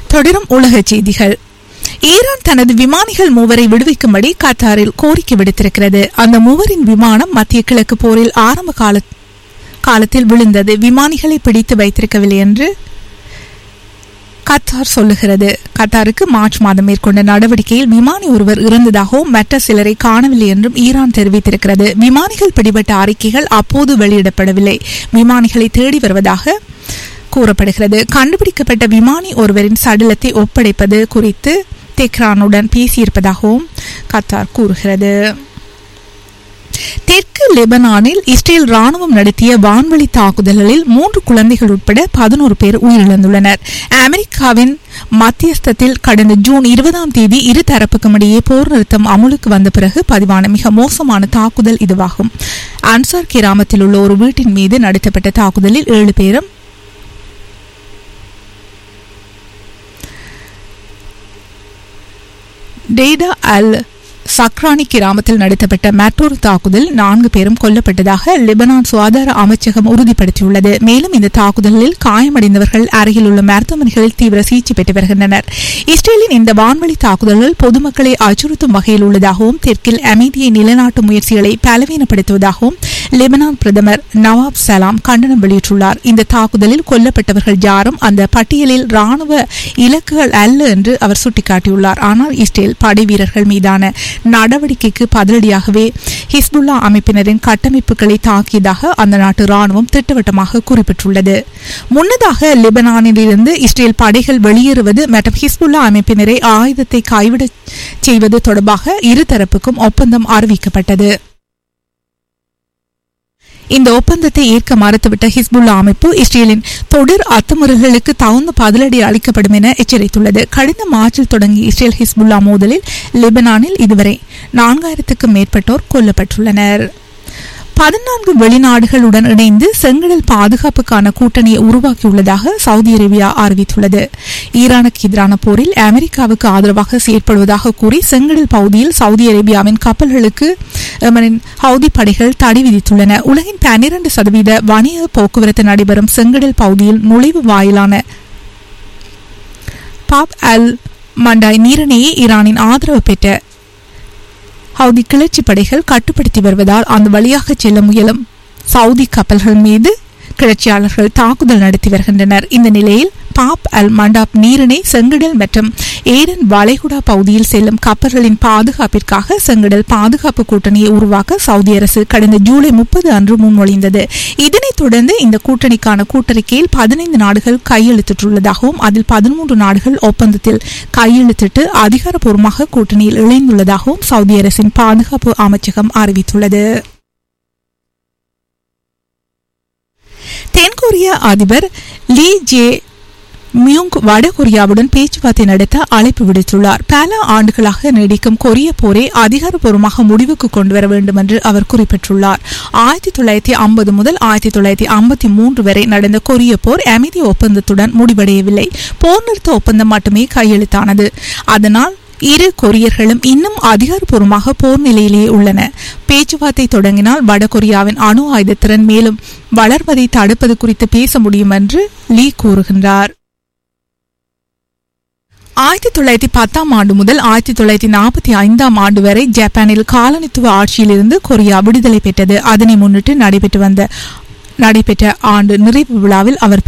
தொடரும் உலக செய்திகள் ஈரான் தனது விமானிகள் மூவரை விடுவிக்கும்படி கத்தாரில் கோரிக்கை விடுத்திருக்கிறது அந்த மூவரின் விமானம் மத்திய கிழக்கு போரில் ஆரம்ப கால காலத்தில் விழுந்தது விமானிகளை பிடித்து வைத்திருக்கவில்லை என்று கத்தார் சொல்லுகிறது கத்தாருக்கு மார்ச் மாதம் மேற்கொண்ட நடவடிக்கையில் விமானி ஒருவர் இறந்ததாகவும் மற்ற சிலரை காணவில்லை என்றும் ஈரான் தெரிவித்திருக்கிறது விமானிகள் பிடிபட்ட அறிக்கைகள் அப்போது வெளியிடப்படவில்லை விமானிகளை தேடி வருவதாக கூறப்படுகிறது கண்டுபிடிக்கப்பட்ட விமானி ஒருவரின் சடலத்தை ஒப்படைப்பது குறித்து தெஹ்ரானுடன் பேசியிருப்பதாகவும் கத்தார் கூறுகிறது தெற்கு லெபனானில் இஸ்ரேல் ராணுவம் நடத்திய வான்வழி தாக்குதல்களில் மூன்று குழந்தைகள் உட்பட பதினோரு பேர் உயிரிழந்துள்ளனர் அமெரிக்காவின் மத்தியஸ்தத்தில் கடந்த ஜூன் இருபதாம் தேதி இரு தரப்புக்கும் இடையே போர் நிறுத்தம் அமுலுக்கு வந்த பிறகு பதிவான மிக மோசமான தாக்குதல் இதுவாகும் அன்சார் கிராமத்தில் உள்ள ஒரு வீட்டின் மீது நடத்தப்பட்ட தாக்குதலில் ஏழு பேரும் டேடா அல் சக்ரானி கிராமத்தில் நடத்தப்பட்ட மற்றொரு தாக்குதல் நான்கு பேரும் கொல்லப்பட்டதாக லெபனான் சுகாதார அமைச்சகம் உறுதிப்படுத்தியுள்ளது மேலும் இந்த தாக்குதலில் காயமடைந்தவர்கள் அருகில் உள்ள மருத்துவமனைகளில் தீவிர சிகிச்சை பெற்று வருகின்றனர் இஸ்ரேலின் இந்த வான்வழி தாக்குதல்கள் பொதுமக்களை அச்சுறுத்தும் வகையில் உள்ளதாகவும் தெற்கில் அமைதியை நிலைநாட்டும் முயற்சிகளை பலவீனப்படுத்துவதாகவும் லெபனான் பிரதமர் நவாப் சலாம் கண்டனம் வெளியிட்டுள்ளார் இந்த தாக்குதலில் கொல்லப்பட்டவர்கள் யாரும் அந்த பட்டியலில் ராணுவ இலக்குகள் அல்ல என்று அவர் சுட்டிக்காட்டியுள்ளார் ஆனால் இஸ்ரேல் படை வீரர்கள் மீதான நடவடிக்கைக்கு பதிலடியாகவே ஹிஸ்புல்லா அமைப்பினரின் கட்டமைப்புகளை தாக்கியதாக அந்த நாட்டு ராணுவம் திட்டவட்டமாக குறிப்பிட்டுள்ளது முன்னதாக லெபனானிலிருந்து இஸ்ரேல் படைகள் வெளியேறுவது மற்றும் ஹிஸ்புல்லா அமைப்பினரை ஆயுதத்தை கைவிடச் செய்வது தொடர்பாக இருதரப்புக்கும் ஒப்பந்தம் அறிவிக்கப்பட்டது இந்த ஒப்பந்தத்தை ஏற்க மறுத்துவிட்ட ஹிஸ்புல்லா அமைப்பு இஸ்ரேலின் தொடர் அத்துமுறைகளுக்கு தகுந்த பதிலடி அளிக்கப்படும் என எச்சரித்துள்ளது கடந்த மார்ச்சில் தொடங்கிய இஸ்ரேல் ஹிஸ்புல்லா மோதலில் லெபனானில் இதுவரை நான்காயிரத்துக்கும் மேற்பட்டோர் கொல்லப்பட்டுள்ளனர் பதினான்கு வெளிநாடுகளுடன் இணைந்து செங்கடல் பாதுகாப்புக்கான கூட்டணியை உருவாக்கியுள்ளதாக சவுதி அரேபியா அறிவித்துள்ளது ஈரானுக்கு எதிரான போரில் அமெரிக்காவுக்கு ஆதரவாக செயற்படுவதாக கூறி செங்கடல் பகுதியில் சவுதி அரேபியாவின் கப்பல்களுக்கு எமனின் ஹவுதி படைகள் தடை விதித்துள்ளன உலகின் பன்னிரண்டு சதவீத வணிக போக்குவரத்து நடைபெறும் செங்கடல் பகுதியில் நுழைவு வாயிலான பாப் அல் மண்டாய் நீரிணையை ஈரானின் ஆதரவு பெற்ற ஹவுதி கிளர்ச்சி படைகள் கட்டுப்படுத்தி வருவதால் அந்த வழியாக செல்ல முயலும் சவுதி கப்பல்கள் மீது கிளர்ச்சியாளர்கள் தாக்குதல் நடத்தி வருகின்றனர் இந்த நிலையில் பாப் அல் மண்டாப் நீரிணை செங்கடல் மற்றும் ஏடன் வளைகுடா பகுதியில் செல்லும் கப்பல்களின் பாதுகாப்பிற்காக செங்கடல் பாதுகாப்பு கூட்டணியை உருவாக்க சவுதி அரசு கடந்த ஜூலை முப்பது அன்று முன்மொழிந்தது இதனைத் தொடர்ந்து இந்த கூட்டணிக்கான கூட்டறிக்கையில் பதினைந்து நாடுகள் கையெழுத்திட்டுள்ளதாகவும் அதில் பதிமூன்று நாடுகள் ஒப்பந்தத்தில் கையெழுத்திட்டு அதிகாரப்பூர்வமாக கூட்டணியில் இணைந்துள்ளதாகவும் சவுதி அரசின் பாதுகாப்பு அமைச்சகம் அறிவித்துள்ளது தென்கொரிய அதிபர் லீ ஜே மியூங் வடகொரியாவுடன் பேச்சுவார்த்தை நடத்த அழைப்பு விடுத்துள்ளார் பல ஆண்டுகளாக நீடிக்கும் கொரிய போரை அதிகாரப்பூர்வமாக முடிவுக்கு கொண்டு வர வேண்டும் என்று அவர் குறிப்பிட்டுள்ளார் ஆயிரத்தி தொள்ளாயிரத்தி ஐம்பது முதல் ஆயிரத்தி தொள்ளாயிரத்தி ஐம்பத்தி மூன்று வரை நடந்த கொரிய போர் அமைதி ஒப்பந்தத்துடன் முடிவடையவில்லை போர் நிறுத்த ஒப்பந்தம் மட்டுமே கையெழுத்தானது அதனால் இரு கொரியர்களும் இன்னும் அதிகாரப்பூர்வமாக போர் நிலையிலேயே உள்ளன பேச்சுவார்த்தை தொடங்கினால் வடகொரியாவின் அணு ஆயுத திறன் மேலும் வளர்வதை தடுப்பது குறித்து பேச முடியும் என்று லீ கூறுகின்றார் ஆயிரத்தி தொள்ளாயிரத்தி பத்தாம் ஆண்டு முதல் ஆயிரத்தி தொள்ளாயிரத்தி நாற்பத்தி ஐந்தாம் ஆண்டு வரை ஜப்பானில் காலனித்துவ ஆட்சியிலிருந்து கொரியா விடுதலை பெற்றது அதனை முன்னிட்டு நடைபெற்று வந்த நடைபெற்ற ஆண்டு நிறைவு விழாவில் அவர்